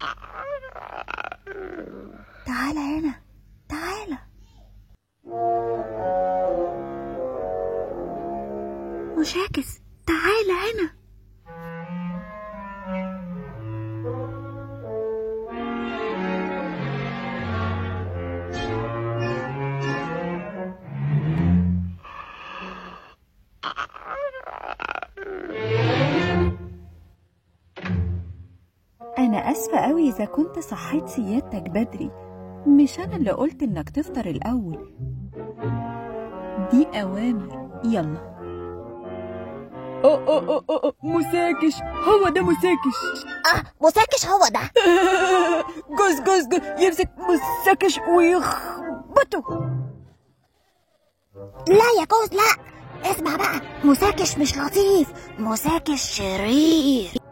تعال هنا تعال مشاكس تعال هنا أنا آسفة أوي إذا كنت صحيت سيادتك بدري مش أنا اللي قلت إنك تفطر الأول دي أوامر يلا أوه أوه أوه أوه مساكش هو ده مساكش اه مساكش هو ده جوز جوز جوز يمسك مساكش ويخبطه لا يا جوز لا اسمع بقى مساكش مش لطيف مساكش شرير